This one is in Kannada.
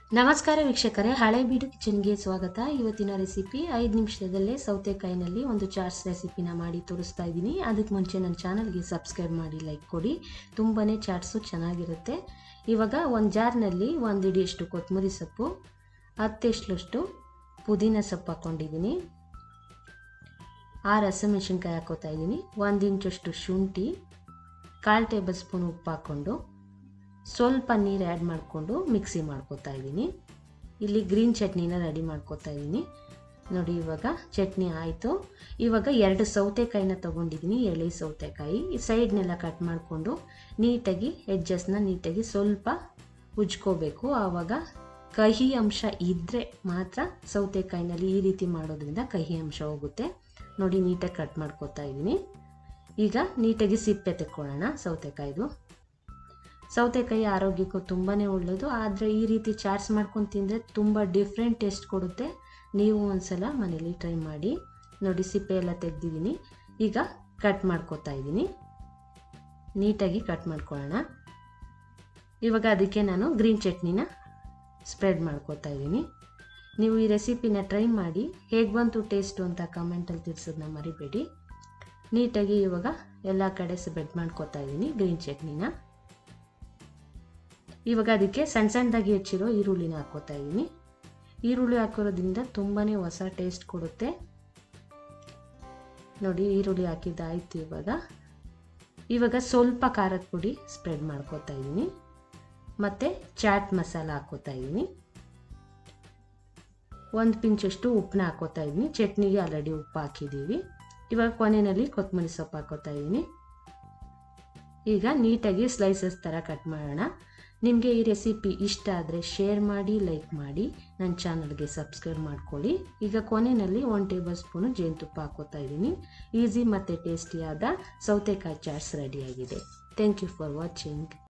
ನಮಸ್ಕಾರ ವೀಕ್ಷಕರೇ ಹಳೆಬೀಡು ಕಿಚನ್ಗೆ ಸ್ವಾಗತ ಇವತ್ತಿನ ರೆಸಿಪಿ ಐದು ನಿಮಿಷದಲ್ಲೇ ಸೌತೆಕಾಯಿನಲ್ಲಿ ಒಂದು ಚಾಟ್ಸ್ ರೆಸಿಪಿನ ಮಾಡಿ ತೋರಿಸ್ತಾ ಇದ್ದೀನಿ ಅದಕ್ಕೆ ಮುಂಚೆ ನನ್ನ ಚಾನಲ್ಗೆ ಸಬ್ಸ್ಕ್ರೈಬ್ ಮಾಡಿ ಲೈಕ್ ಕೊಡಿ ತುಂಬಾ ಚಾಟ್ಸು ಚೆನ್ನಾಗಿರುತ್ತೆ ಇವಾಗ ಒಂದು ಜಾರ್ನಲ್ಲಿ ಒಂದು ಇಡಿಯಷ್ಟು ಕೊತ್ತಂಬರಿ ಸೊಪ್ಪು ಹತ್ತೆಷ್ಟಷ್ಟು ಪುದೀನ ಸೊಪ್ಪು ಹಾಕ್ಕೊಂಡಿದ್ದೀನಿ ಆರು ಹಸಿಮೆಣ್ಸಿನ್ಕಾಯಿ ಹಾಕೋತಾ ಇದ್ದೀನಿ ಒಂದು ಇಂಚಷ್ಟು ಶುಂಠಿ ಕಾಲು ಟೇಬಲ್ ಸ್ಪೂನ್ ಉಪ್ಪು ಹಾಕ್ಕೊಂಡು ಸ್ವಲ್ಪ ನೀರು ಆ್ಯಡ್ ಮಾಡಿಕೊಂಡು ಮಿಕ್ಸಿ ಮಾಡ್ಕೋತಾ ಇದ್ದೀನಿ ಇಲ್ಲಿ ಗ್ರೀನ್ ಚಟ್ನಿನ ರೆಡಿ ಮಾಡ್ಕೋತಾ ಇದ್ದೀನಿ ನೋಡಿ ಇವಾಗ ಚಟ್ನಿ ಆಯಿತು ಇವಾಗ ಎರಡು ಸೌತೆಕಾಯಿನ ತೊಗೊಂಡಿದ್ದೀನಿ ಎಳೆ ಸೌತೆಕಾಯಿ ಈ ಸೈಡ್ನೆಲ್ಲ ಕಟ್ ಮಾಡಿಕೊಂಡು ನೀಟಾಗಿ ಎಡ್ಜಸ್ನ ನೀಟಾಗಿ ಸ್ವಲ್ಪ ಉಜ್ಕೋಬೇಕು ಆವಾಗ ಕಹಿ ಅಂಶ ಇದ್ದರೆ ಮಾತ್ರ ಸೌತೆಕಾಯಿನಲ್ಲಿ ಈ ರೀತಿ ಮಾಡೋದ್ರಿಂದ ಕಹಿ ಅಂಶ ಹೋಗುತ್ತೆ ನೋಡಿ ನೀಟಾಗಿ ಕಟ್ ಮಾಡ್ಕೋತಾ ಇದ್ದೀನಿ ಈಗ ನೀಟಾಗಿ ಸಿಪ್ಪೆ ತೆಕ್ಕೊಳ್ಳೋಣ ಸೌತೆಕಾಯಿದು ಸೌತೆಕಾಯಿ ಆರೋಗ್ಯಕ್ಕೂ ತುಂಬಾ ಒಳ್ಳೆಯದು ಆದರೆ ಈ ರೀತಿ ಚಾಟ್ಸ್ ಮಾಡ್ಕೊಂಡು ತಿಂದರೆ ತುಂಬ ಡಿಫ್ರೆಂಟ್ ಟೇಸ್ಟ್ ಕೊಡುತ್ತೆ ನೀವು ಒಂದ್ಸಲ ಮನೇಲಿ ಟ್ರೈ ಮಾಡಿ ನೋಡಿ ಸಿಪ್ಪೆ ಎಲ್ಲ ತೆಗ್ದಿದ್ದೀನಿ ಈಗ ಕಟ್ ಮಾಡ್ಕೋತಾ ಇದ್ದೀನಿ ನೀಟಾಗಿ ಕಟ್ ಮಾಡ್ಕೊಳ್ಳೋಣ ಇವಾಗ ಅದಕ್ಕೆ ನಾನು ಗ್ರೀನ್ ಚಟ್ನಿನ ಸ್ಪ್ರೆಡ್ ಮಾಡ್ಕೋತಾ ಇದ್ದೀನಿ ನೀವು ಈ ರೆಸಿಪಿನ ಟ್ರೈ ಮಾಡಿ ಹೇಗೆ ಬಂತು ಟೇಸ್ಟು ಅಂತ ಕಮೆಂಟಲ್ಲಿ ತಿಳಿಸೋದನ್ನ ಮರಿಬೇಡಿ ನೀಟಾಗಿ ಇವಾಗ ಎಲ್ಲ ಕಡೆ ಸ್ಪ್ರೆಡ್ ಮಾಡ್ಕೋತಾ ಇದ್ದೀನಿ ಗ್ರೀನ್ ಚಟ್ನಿನ ಇವಾಗ ಅದಕ್ಕೆ ಸಣ್ಣ ಸಣ್ಣದಾಗಿ ಹೆಚ್ಚಿರೋ ಈರುಳ್ಳಿನ ಹಾಕೋತಾ ಇದ್ದೀನಿ ಈರುಳ್ಳಿ ಹಾಕಿರೋದ್ರಿಂದ ತುಂಬಾ ಹೊಸ ಟೇಸ್ಟ್ ಕೊಡುತ್ತೆ ನೋಡಿ ಈರುಳ್ಳಿ ಹಾಕಿದ್ದಾಯ್ತು ಇವಾಗ ಇವಾಗ ಸ್ವಲ್ಪ ಖಾರದ ಪುಡಿ ಸ್ಪ್ರೆಡ್ ಮಾಡ್ಕೋತಾ ಇದ್ದೀನಿ ಮತ್ತು ಚಾಟ್ ಮಸಾಲ ಹಾಕೋತಾ ಇದ್ದೀನಿ ಒಂದು ಪಿಂಚಷ್ಟು ಉಪ್ಪನ್ನ ಹಾಕೋತಾ ಇದ್ದೀನಿ ಚಟ್ನಿಗೆ ಆಲ್ರೆಡಿ ಉಪ್ಪು ಹಾಕಿದ್ದೀವಿ ಇವಾಗ ಕೊನೆಯಲ್ಲಿ ಕೊತ್ತಂಬರಿ ಸೊಪ್ಪು ಹಾಕೋತಾ ಇದ್ದೀನಿ ಈಗ ನೀಟಾಗಿ ಸ್ಲೈಸಸ್ ಥರ ಕಟ್ ಮಾಡೋಣ ನಿಮಗೆ ಈ ರೆಸಿಪಿ ಇಷ್ಟ ಆದರೆ ಶೇರ್ ಮಾಡಿ ಲೈಕ್ ಮಾಡಿ ನನ್ನ ಚಾನಲ್ಗೆ ಸಬ್ಸ್ಕ್ರೈಬ್ ಮಾಡ್ಕೊಳ್ಳಿ ಈಗ ಕೊನೆಯಲ್ಲಿ ಒನ್ ಟೇಬಲ್ ಸ್ಪೂನು ಜೇನುತುಪ್ಪ ಹಾಕೋತಾ ಇದ್ದೀನಿ ಈಸಿ ಮತ್ತು ಟೇಸ್ಟಿಯಾದ ಸೌತೆಕಾಯಿ ಚಾಟ್ಸ್ ರೆಡಿಯಾಗಿದೆ ಥ್ಯಾಂಕ್ ಯು ಫಾರ್ ವಾಚಿಂಗ್